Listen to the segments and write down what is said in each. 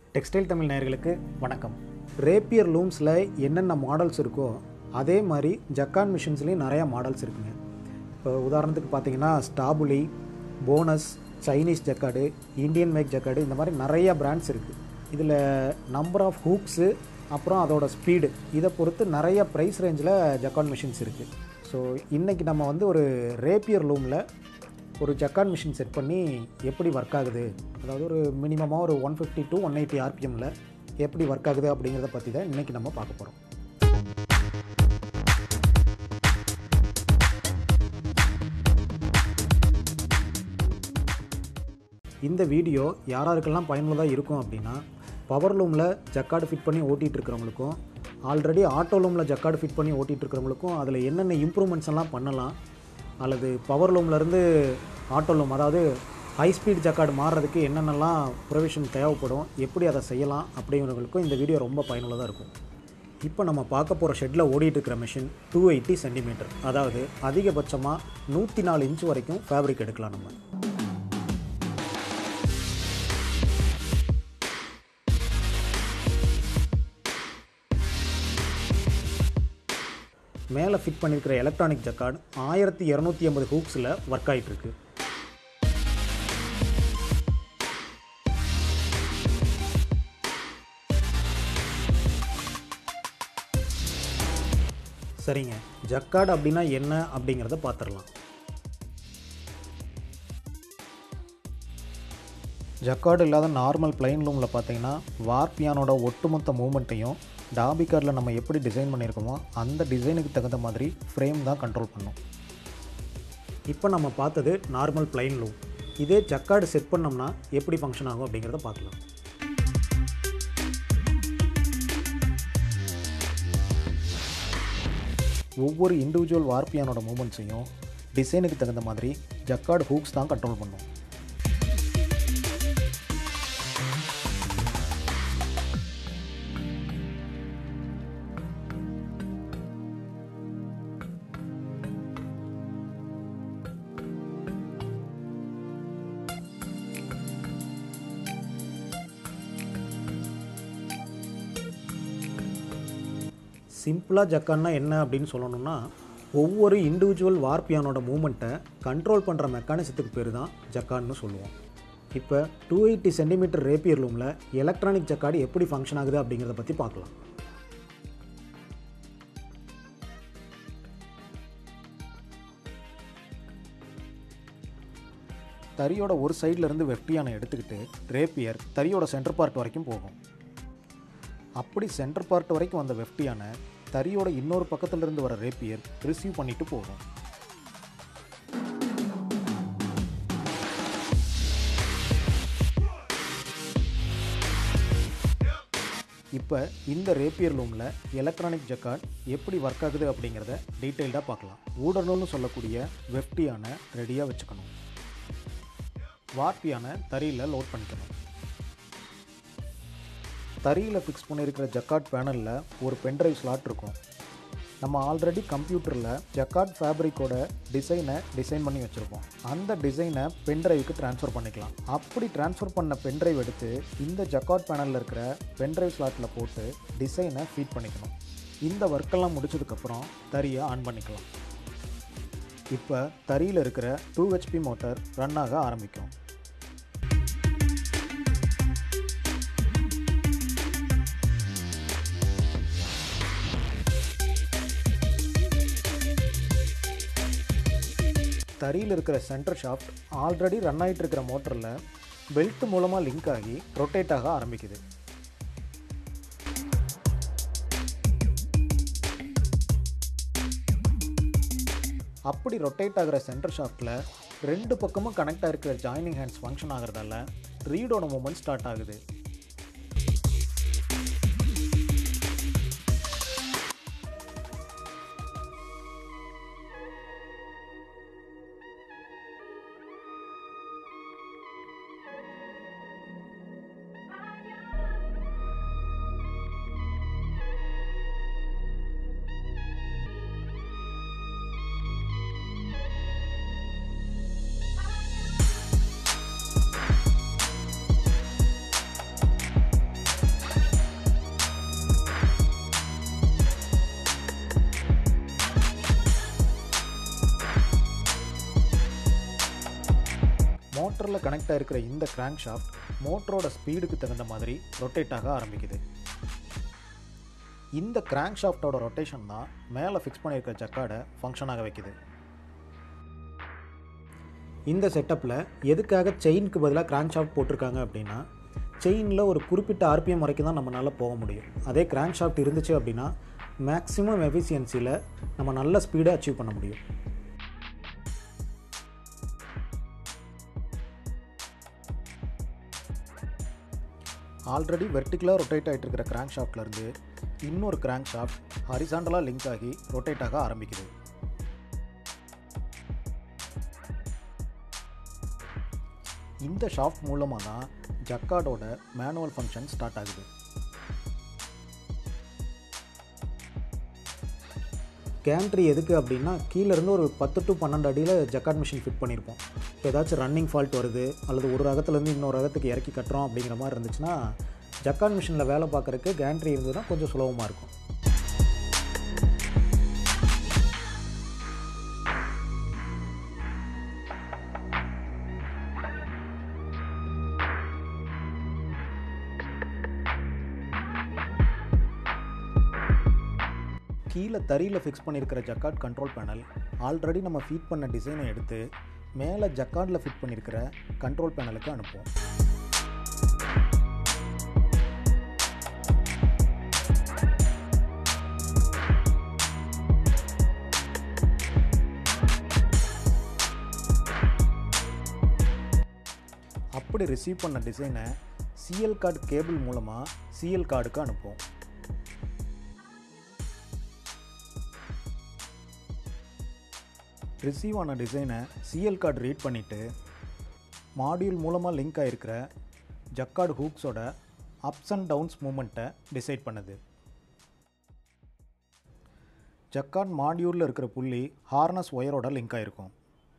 textile Tamil நேயர்களுக்கு வணக்கம் ரேப்பியர் லூம்ஸில் என்னென்ன மாடல்ஸ் இருக்கோ அதே மாதிரி ஜக்கான் மிஷின்ஸ்லேயும் நிறையா மாடல்ஸ் இருக்குங்க இப்போ உதாரணத்துக்கு பார்த்தீங்கன்னா Staubli Bonas Chinese jacquard Indian make jacquard இந்த மாதிரி நிறைய பிராண்ட்ஸ் இருக்குது இதில் நம்பர் ஆஃப் ஹூக்ஸு அப்புறம் அதோட ஸ்பீடு இதை பொறுத்து நிறைய ப்ரைஸ் ரேஞ்சில் ஜக்கான் மிஷின்ஸ் இருக்குது ஸோ இன்றைக்கி நம்ம வந்து ஒரு ரேப்பியர் லூமில் ஒரு ஜக்கான் மிஷின் செட் பண்ணி எப்படி ஒர்க் ஆகுது அதாவது ஒரு மினிமமாக ஒரு one fifty to one eighty ஆர்பிஎம்மில் எப்படி ஒர்க் ஆகுது அப்படிங்கிறத பற்றி தான் இன்றைக்கி நம்ம பார்க்க போகிறோம் இந்த வீடியோ யாராருக்கெல்லாம் பயனுள்ளதாக இருக்கும் அப்படின்னா பவர் லூமில் ஜக்கார்டு ஃபிட் பண்ணி ஓட்டிகிட்டு இருக்கிறவங்களுக்கும் ஆல்ரெடி ஆட்டோ லூமில் ஜக்கார்டு ஃபிட் பண்ணி ஓட்டிகிட்டு இருக்கிறவங்களுக்கும் அதில் என்னென்ன இம்ப்ரூவ்மெண்ட்ஸ் எல்லாம் பண்ணலாம் அல்லது பவர் லூம்லேருந்து ஆட்டோ லூம் அதாவது ஹை ஸ்பீட் ஜக்கார்டு மாறுறதுக்கு என்னென்னலாம் ப்ரொவிஷன் தேவைப்படும் எப்படி அதை செய்யலாம் அப்படிங்கிறவங்களுக்கும் இந்த வீடியோ ரொம்ப பயனுள்ளதாக இருக்கும் இப்போ நம்ம பார்க்க போகிற ஷெட்டில் ஓடிட்டு இருக்கிற மிஷின் டூ எயிட்டி சென்டிமீட்டர் அதாவது அதிகபட்சமாக நூற்றி நாலு இன்ச் வரைக்கும் ஃபேப்ரிக் எடுக்கலாம் நம்ம மேலே ஃபிட் பண்ணியிருக்கிற எலக்ட்ரானிக் ஜக்கார்டு ஆயிரத்தி இரநூத்தி ஐம்பது ஹூக்ஸில் ஒர்க் ஆகிட்டு இருக்கு சரிங்க ஜக்கார்டு அப்படின்னா என்ன அப்படிங்கிறத பார்த்துடலாம் ஜக்கார்டு இல்லாத நார்மல் பிளைன் லூமில் பார்த்தீங்கன்னா வார்பியானோட ஒட்டுமொத்த மூமெண்ட்டையும் டாபிகார்டில் நம்ம எப்படி டிசைன் பண்ணியிருக்கோமோ அந்த டிசைனுக்கு தகுந்த மாதிரி ஃப்ரேம் தான் கண்ட்ரோல் பண்ணும் இப்போ நம்ம பார்த்தது நார்மல் பிளைன் லூம் இதே ஜக்கார்டு செட் பண்ணோம்னா எப்படி ஃபங்க்ஷன் ஆகும் அப்படிங்கிறத பார்க்கலாம் ஒவ்வொரு இண்டிவிஜுவல் வார்பியானோட மூமெண்ட்ஸையும் டிசைனுக்கு தகுந்த மாதிரி ஜக்கார்டு ஹூக்ஸ் தான் கண்ட்ரோல் பண்ணும் சிம்பிளாக ஜக்கான்னா என்ன அப்படின்னு சொல்லணும்னா ஒவ்வொரு இண்டிவிஜுவல் வார்பியானோட மூமெண்ட்டை கண்ட்ரோல் பண்ணுற மெக்கானிசத்துக்கு பேர் தான் ஜக்கான்னு சொல்லுவோம் இப்போ டூ எயிட்டி சென்டிமீட்டர் ரேப்பியர் லூமில் எலக்ட்ரானிக் ஜக்காடு எப்படி ஃபங்க்ஷன் ஆகுது அப்படிங்கிறத பற்றி பார்க்கலாம் தறியோட ஒரு சைடில் இருந்து வெட்டியான எடுத்துக்கிட்டு ரேப்பியர் தறியோட சென்டர் பார்ட் வரைக்கும் போகும் அப்படி சென்டர் பார்ட் வரைக்கும் வந்த வெஃப்டியான தறியோட இன்னொரு பக்கத்துல இருந்து வர ரேப்பியர் ரிசீவ் பண்ணிட்டு போகும் இப்போ இந்த ரேப்பியர் லூமில் எலக்ட்ரானிக் ஜக்கார்ட் எப்படி ஒர்க் ஆகுது அப்படிங்கிறத டீட்டெயில்டாக பார்க்கலாம் ஊடணும்னு சொல்லக்கூடிய வெஃப்டியான ரெடியாக வச்சுக்கணும் வார்ப்பியான தறியில் லோட் பண்ணிக்கணும் தறியில் ஃபிக்ஸ் பண்ணியிருக்கிற ஜக்கார்ட் பேனலில் ஒரு பென்ட்ரைவ் ஸ்லாட் இருக்கும் நம்ம ஆல்ரெடி கம்ப்யூட்டரில் ஜக்கார்ட் ஃபேப்ரிக்கோட டிசைனை டிசைன் பண்ணி வச்சுருப்போம் அந்த டிசைனை பென்ட்ரைவுக்கு ட்ரான்ஸ்ஃபர் பண்ணிக்கலாம் அப்படி ட்ரான்ஸ்ஃபர் பண்ண பென்ட்ரைவ் எடுத்து இந்த ஜக்கார்ட் பேனலில் இருக்கிற பென்ட்ரைவ் ஸ்லாட்டில் போட்டு டிசைனை ஃபீட் பண்ணிக்கணும் இந்த ஒர்க்கெல்லாம் முடிச்சதுக்கப்புறம் தறியை ஆன் பண்ணிக்கலாம் இப்போ தறியில் இருக்கிற டூ ஹெச்பி மோட்டார் ரன் ஆக ஆரம்பிக்கும் தறியில் இருக்கிற சென்டர் ஷாஃப்ட் ஆல்ரெடி ரன் ஆகிட்டு இருக்கிற மோட்டரில் பெல்ட் மூலமாக லிங்க் ஆகி ரொட்டேட் ஆக ஆரம்பிக்குது அப்படி ரொட்டேட் ஆகிற சென்டர் ஷாஃப்ட்டில் ரெண்டு பக்கமும் கனெக்ட் ஆகிருக்கிற ஜாயினிங் ஹேண்ட்ஸ் ஃபங்க்ஷன் ஆகிறதால ரீடோட மூமெண்ட் ஸ்டார்ட் ஆகுது கனெக்ட் ஆகிருக்கிற இந்த கிராங்க் ஷாஃப்ட் மோட்டரோட ஸ்பீடுக்கு தகுந்த மாதிரி ரொட்டேட் ஆக ஆரம்பிக்குது இந்த கிராங்க் ஷாஃப்டோட ரொட்டேஷன் தான் மேலே ஃபிக்ஸ் பண்ணியிருக்கிற ஜக்காடை ஃபங்க்ஷன் ஆக வைக்குது இந்த செட்டப்பில் எதுக்காக செயினுக்கு பதிலாக கிராங்க் ஷாஃப்ட் போட்டிருக்காங்க அப்படின்னா செயினில் ஒரு குறிப்பிட்ட ஆர்பிஎம் வரைக்கும் தான் நம்மளால் போக முடியும் அதே கிராங்க் ஷாஃப்ட் இருந்துச்சு அப்படின்னா மேக்ஸிமம் எஃபிஷியன்சியில் நம்ம நல்ல ஸ்பீடை அச்சீவ் பண்ண முடியும் ஆல்ரெடி வெர்டிக்கலாக ரொட்டேட் ஆகிட்டு இருக்கிற கிராங்க் ஷாஃப்ட்லேருந்து இன்னொரு கிராங்க் ஷாஃப்ட் ஹரிசாண்டலாக லிங்க் ஆகி ரொட்டேட் ஆக ஆரம்பிக்குது இந்த ஷாஃப்ட் மூலமாக தான் ஜக்கார்டோட மேனுவல் ஃபங்க்ஷன் ஸ்டார்ட் ஆகுது கேண்ட்ரி எதுக்கு அப்படின்னா கீழேருந்து ஒரு பத்து டு பன்னெண்டு அடியில் ஜக்கார்ட் மிஷின் ஃபிட் பண்ணியிருப்போம் இப்போ ஏதாச்சும் ரன்னிங் ஃபால்ட் வருது அல்லது ஒரு ரகத்துலேருந்து இன்னொரு ரகத்துக்கு இறக்கி கட்டுறோம் அப்படிங்கிற மாதிரி இருந்துச்சுன்னா ஜக்கார்ட் மிஷினில் வேலை பார்க்குறதுக்கு கேண்ட்ரி இருந்ததுன்னா கொஞ்சம் சுலபமாக இருக்கும் கீழே தறியில் ஃபிக்ஸ் பண்ணியிருக்கிற ஜக்கார்ட் கண்ட்ரோல் பேனல் ஆல்ரெடி நம்ம ஃபீட் பண்ண டிசைனை எடுத்து மேலே ஜக்கார்டில் ஃபிட் பண்ணியிருக்கிற கண்ட்ரோல் பேனலுக்கு அனுப்புவோம் அப்படி ரிசீவ் பண்ண டிசைனை சிஎல் கார்டு கேபிள் மூலமாக சிஎல் கார்டுக்கு அனுப்புவோம் ரிசீவ் ஆன டிசைனை சிஎல் கார்டு ரீட் பண்ணிவிட்டு மாடியூல் மூலமாக லிங்க் ஆகிருக்கிற ஜக்கார்டு ஹூக்ஸோட அப்ஸ் அண்ட் டவுன்ஸ் மூமெண்ட்டை டிசைட் பண்ணுது ஜக்கார்ட் மாடியூலில் இருக்கிற புள்ளி ஹார்னஸ் ஒயரோட லிங்க் ஆகிருக்கும்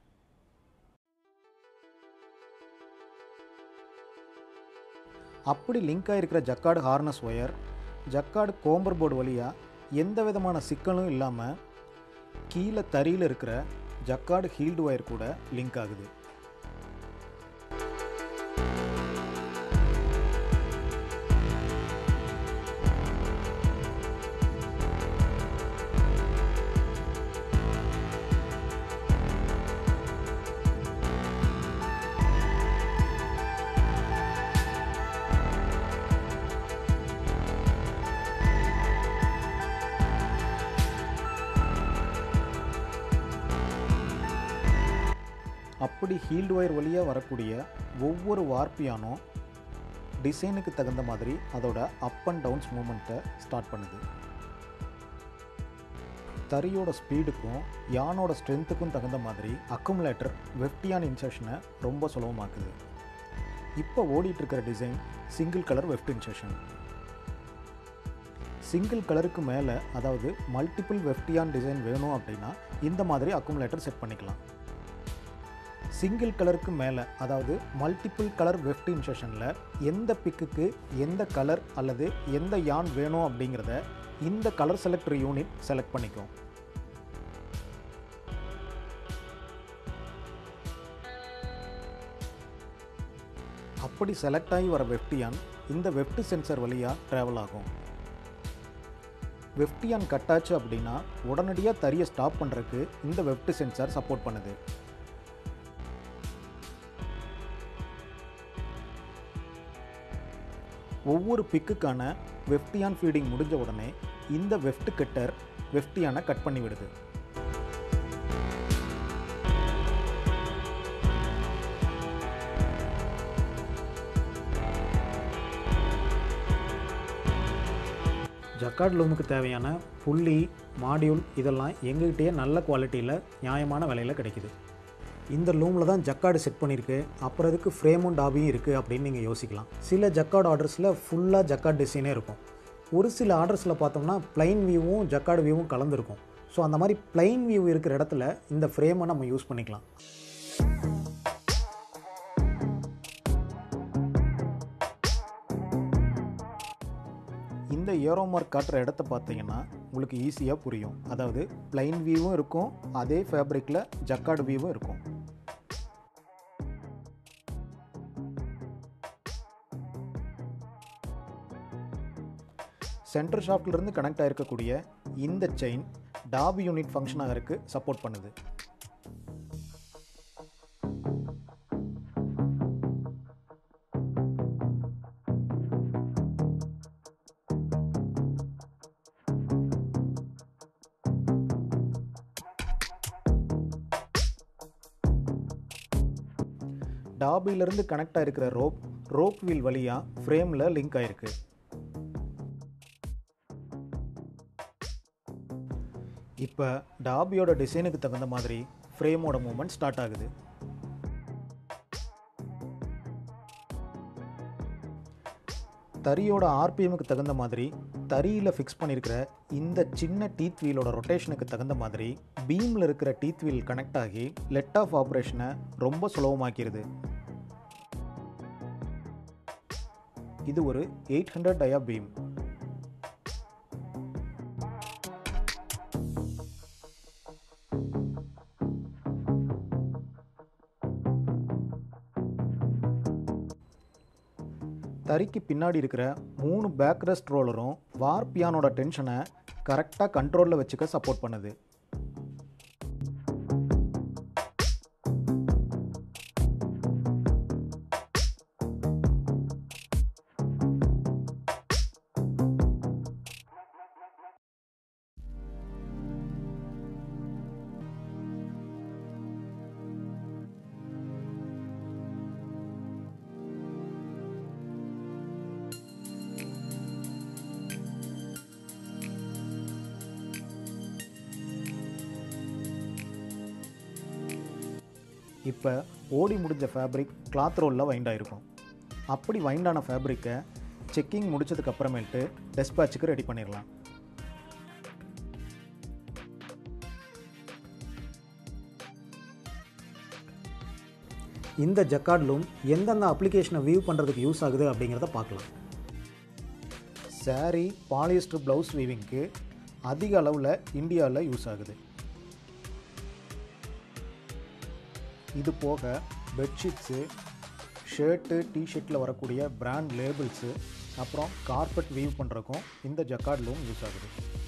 அப்படி லிங்க் ஆகிருக்கிற jacquard harness wire jacquard comber board வழியாக எந்த விதமான சிக்கலும் இல்லாமல் கீழே தறியில் இருக்கிற ஜக்கார்டு ஹீல்டு ஒயர் கூட லிங்க் ஆகுது அப்படி ஹீல்டு ஒயர் வழியாக வரக்கூடிய ஒவ்வொரு வார்ப்பியானும் டிசைனுக்கு தகுந்த மாதிரி அதோட அப் அண்ட் டவுன்ஸ் மூமெண்ட்டை ஸ்டார்ட் பண்ணுது தறியோட ஸ்பீடுக்கும் யானோட ஸ்ட்ரென்த்துக்கும் தகுந்த மாதிரி அக்குமுலேட்டர் வெஃப்டியான் இன்சர்ஷனை ரொம்ப சுலபமாக்குது இப்போ ஓடிட்டு இருக்கிற design single colour weft insertion single கலருக்கு மேலே அதாவது மல்டிபிள் வெஃப்டியான் டிசைன் வேணும் அப்படின்னா இந்த மாதிரி அக்குமுலேட்டர் செட் பண்ணிக்கலாம் சிங்கிள் கலருக்கு மேலே அதாவது மல்டிபிள் கலர் வெஃப்ட் இன்செஷனில் எந்த பிக்குக்கு எந்த கலர் அல்லது எந்த யான் வேணும் அப்படிங்கிறத இந்த கலர் செலக்டர் யூனிட் செலக்ட் பண்ணிக்கும் அப்படி செலக்ட் ஆகி வர வெஃப்டியான் இந்த வெஃப்ட் சென்சர் வழியாக ட்ராவல் ஆகும் வெஃப்டியான் கட்டாச்சு அப்படின்னா உடனடியாக தறியை ஸ்டாப் பண்ணுறதுக்கு இந்த வெஃப்ட் சென்சார் சப்போர்ட் பண்ணுது ஒவ்வொரு பிக்குக்கான வெஃப்டியான் ஃபீடிங் முடிஞ்ச உடனே இந்த வெஃப்ட் கட்டர் வெஃப்டியானை கட் பண்ணி விடுது ஜக்கார்ட் லூமுக்கு தேவையான புள்ளி மாடியூல் இதெல்லாம் எங்ககிட்டயே நல்ல குவாலிட்டியில் நியாயமான விலையில் கிடைக்குது இந்த லூமில் தான் ஜக்கார்டு செட் பண்ணியிருக்கு அப்புறம் இதுக்கு ஃப்ரேமும் டாபியும் இருக்குது அப்படின்னு நீங்கள் யோசிக்கலாம் சில ஜக்கார்டு ஆர்டர்ஸில் ஃபுல்லாக ஜக்கார்ட் டிசைனே இருக்கும் ஒரு சில ஆர்டர்ஸில் பார்த்தோம்னா பிளைன் வியூவும் ஜக்கார்டு வியூவும் கலந்துருக்கும் ஸோ அந்த மாதிரி பிளைன் வியூ இருக்கிற இடத்துல இந்த ஃப்ரேமை நம்ம யூஸ் பண்ணிக்கலாம் இந்த ஏரோ மார்க் காட்டுற இடத்த பார்த்தீங்கன்னா உங்களுக்கு ஈஸியாக புரியும் அதாவது பிளைன் வியூவும் இருக்கும் அதே ஃபேப்ரிக்கில் ஜக்கார்டு வியூவும் இருக்கும் சென்டர் ஷாஃப்ட்லேருந்து கனெக்ட் ஆகிருக்கக்கூடிய இந்த செயின் டாபி யூனிட் ஃபங்க்ஷன் ஆகிறதுக்கு சப்போர்ட் பண்ணுது டாபிலிருந்து கனெக்ட் ஆகிருக்கிற ரோப் ரோப் வீல் வழியாக ஃப்ரேமில் லிங்க் ஆகிருக்கு இப்போ டாபியோட டிசைனுக்கு தகுந்த மாதிரி ஃப்ரேமோட மூமெண்ட் ஸ்டார்ட் ஆகுது தறியோட ஆர்பிஎம்முக்கு தகுந்த மாதிரி தறியில் ஃபிக்ஸ் பண்ணியிருக்கிற இந்த சின்ன டீத் வீலோட ரொட்டேஷனுக்கு தகுந்த மாதிரி பீமில் இருக்கிற டீத் வீல் கனெக்ட் ஆகி லெட் ஆஃப் ஆப்ரேஷனை ரொம்ப சுலபமாக்கிடுது இது ஒரு எயிட் ஹண்ட்ரட் டயா பீம் தறிக்கு பின்னாடி இருக்கிற மூணு பேக் ரெஸ்ட் ரோலரும் வார் பியானோட டென்ஷனை கரெக்டாக கண்ட்ரோலில் வச்சுக்க சப்போர்ட் பண்ணுது இப்போ ஓடி முடிஞ்ச ஃபேப்ரிக் கிளாத் ரோலில் வைண்ட் ஆகிருக்கும் அப்படி வைண்டான ஃபேப்ரிக்கை செக்கிங் முடிச்சதுக்கு அப்புறமேட்டு டெஸ்பேட்சுக்கு ரெடி பண்ணிடலாம் இந்த ஜக்கார்ட் லூம் எந்தெந்த அப்ளிகேஷனை வியூ பண்ணுறதுக்கு யூஸ் ஆகுது அப்படிங்கிறத பார்க்கலாம் சாரீ பாலிஸ்டர் ப்ளவுஸ் வீவிங்க்கு அதிக அளவில் இந்தியாவில் யூஸ் ஆகுது இது போக பெட்ஷீட்ஸு ஷர்ட்டு டிஷர்ட்டில் வரக்கூடிய பிராண்ட் லேபிள்ஸு அப்புறம் கார்பெட் வீவ் பண்ணுறக்கும் இந்த ஜக்கார்ட் லூம் யூஸ் ஆகுது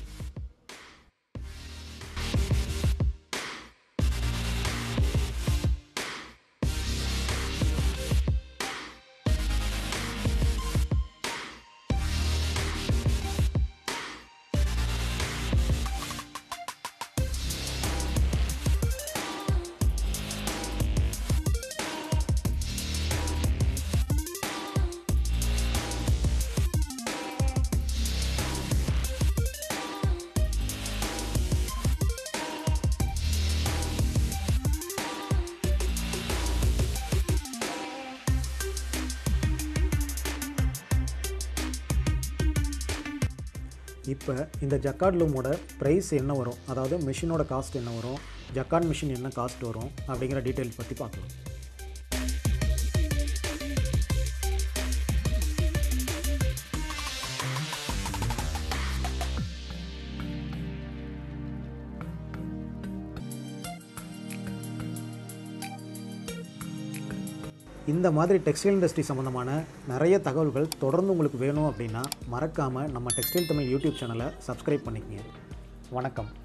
இப்போ இந்த ஜக்கார்ட் லூமோட ப்ரைஸ் என்ன வரும் அதாவது மிஷினோட காஸ்ட் என்ன வரும் ஜக்கார்ட் மிஷின் என்ன காஸ்ட் வரும் அப்படிங்கிற டீட்டெயில் பற்றி பார்க்கலாம் இந்த மாதிரி டெக்ஸ்டைல் இண்டஸ்ட்ரி சம்மந்தமான நிறைய தகவல்கள் தொடர்ந்து உங்களுக்கு வேணும் அப்படின்னா மறக்காமல் நம்ம டெக்ஸ்டைல் தமிழ் யூடியூப் சேனலை சப்ஸ்கிரைப் பண்ணிக்கங்க வணக்கம்